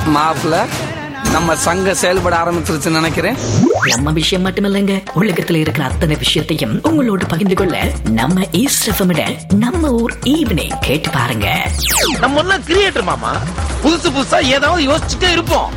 மாப்பிள்ள நம்ம சங்கம் செயல்பட ஆரம்பிச்சிருச்சுன்னு நினைக்கிறேன் நம்ம விஷயம் மட்டுமில்லைங்க உலகத்துல இருக்கிற அத்தனை விஷயத்தையும் உங்களோட பகிர்ந்து கொள்ள நம்ம ஈஸ்ட் எஃப்எம் நம்ம ஊர் ஈவினிங் கேட்டு பாருங்க நம்ம எல்லாம் கிரியேட்டர் மாமா புதுசு புதுசா ஏதாவது யோசிச்சுட்டே இருப்போம்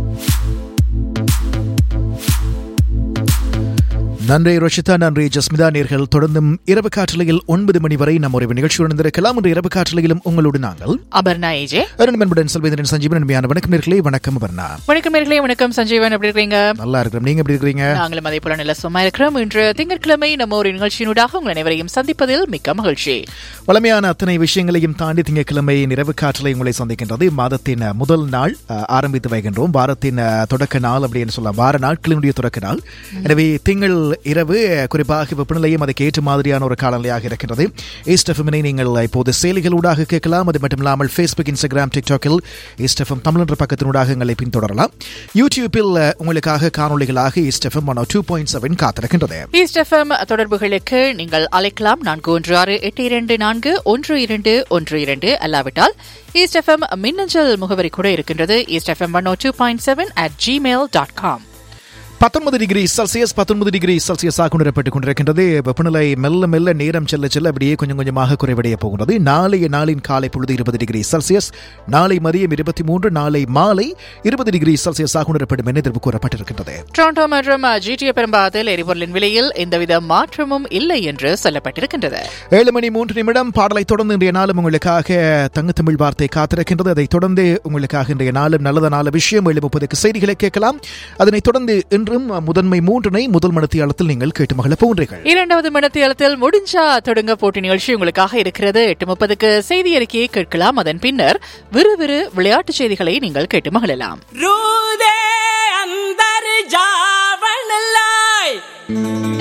நன்றி ரோஷிதா நன்றி ஜஸ்மிதா நேர்கள் தொடர்ந்தும் இரவு காற்றலையில் ஒன்பது மணி வரை நம்ம ஒரு நிகழ்ச்சியுடன் இருந்திருக்கலாம் இன்று இரவு காற்றலையிலும் உங்களோடு நாங்கள் அபர்ணா ஏஜே அருண் என்புடன் செல்வேந்திரன் சஞ்சீவன் நன்மையான வணக்கம் நேர்களே வணக்கம் அபர்ணா வணக்கம் நேர்களே வணக்கம் சஞ்சீவன் எப்படி இருக்கீங்க நல்லா இருக்கிறோம் நீங்க எப்படி இருக்கிறீங்க நாங்களும் அதே போல நல்ல சும்மா இருக்கிறோம் இன்று திங்கட்கிழமை நம்ம ஒரு நிகழ்ச்சியினூடாக உங்கள் அனைவரையும் சந்திப்பதில் மிக்க மகிழ்ச்சி வளமையான அத்தனை விஷயங்களையும் தாண்டி திங்கட்கிழமை இரவு காற்றலை உங்களை சந்திக்கின்றது மாதத்தின் முதல் நாள் அஹ், ஆரம்பித்து வைக்கின்றோம் வாரத்தின் அஹ், தொடக்க நாள் அப்படின்னு சொல்லலாம் வார நாட்களினுடைய தொடக்க நாள் எனவே திங்கள் இரவு அஹ், குறிப்பாக வெப்பநிலையும் அதுக்கு ஏற்ற மாதிரியான ஒரு காலநிலையாக இருக்கின்றது ஈஸ்ட் எஃப்எம்னை நீங்கள் இப்போது செயலிகளூடாக கேட்கலாம் அது மட்டும் இல்லாமல் ஃபேஸ்புக் இன்ஸ்டாகிராம் டிக்டாக்கில் ஈஸ்ட் எஃப்எம் தமிழ் என்ற பக்கத்தினூடாக எங்களை பின்தொடரலாம் யூடியூப்பில் அஹ், உங்களுக்காக காணொளிகளாக East FM one two point seven காத்திருக்கின்றது ஈஸ்ட் எஃப்எம் தொடர்புகளுக்கு நீங்கள் அழைக்கலாம் நான்கு ஒன்று ஆறு எட்டு இரண்டு நான்கு ஒன்று இரண்டு ஒன்று இரண்டு அல்லாவிட்டால் ஈஸ்ட் எஃப்எம் மின்னஞ்சல் முகவரி கூட இருக்கின்றது East FM one two point seven at Gmail dot com பத்தொன்பது டிகிரி செல்சியஸ் பத்தொன்பது டிகிரி செல்சியஸாக கொண்டிருப்பட்டுக் கொண்டிருக்கின்றது வெப்பநிலை மெல்ல மெல்ல நேரம் செல்ல செல்ல அப்படியே கொஞ்சம் கொஞ்சமாக குறைவடைய போகிறது நாளைய நாளின் காலை பொழுது இருபது டிகிரி செல்சியஸ் நாளை மதியம் இருபத்தி மூன்று நாளை மாலை இருபது டிகிரி செல்சியஸாக கொண்டிருப்படும் என எதிர்ப்பு கூறப்பட்டிருக்கின்றது டொரண்டோ மற்றும் ஜிடிஏ பெரும்பாகத்தில் எரிபொருளின் விலையில் எந்தவித மாற்றமும் இல்லை என்று சொல்லப்பட்டிருக்கின்றது ஏழு மணி மூன்று நிமிடம் பாடலை தொடர்ந்து இன்றைய நாளும் உங்களுக்காக தங்க தமிழ் வார்த்தை காத்திருக்கின்றது அதைத் தொடர்ந்து உங்களுக்காக இன்றைய நாளும் நல்லத நாள விஷயம் ஏழு முப்பதுக்கு செய்திகளை கேட்கலாம் அதனைத் தொடர்ந்து இன்றும் முதன்மை மூன்றினை முதல் மனத்தியாளத்தில் நீங்கள் கேட்டு மகள போகின்றீர்கள் இரண்டாவது மனத்தியாலத்தில் முடிஞ்சா தொடங்க போட்டி நிகழ்ச்சி உங்களுக்காக இருக்கிறது எட்டு முப்பதுக்கு செய்தி அறிக்கையை கேட்கலாம் அதன் பின்னர் விறுவிறு விளையாட்டுச் செய்திகளை நீங்கள் கேட்டு மகிழலாம் रूदे अंदर जावन लाए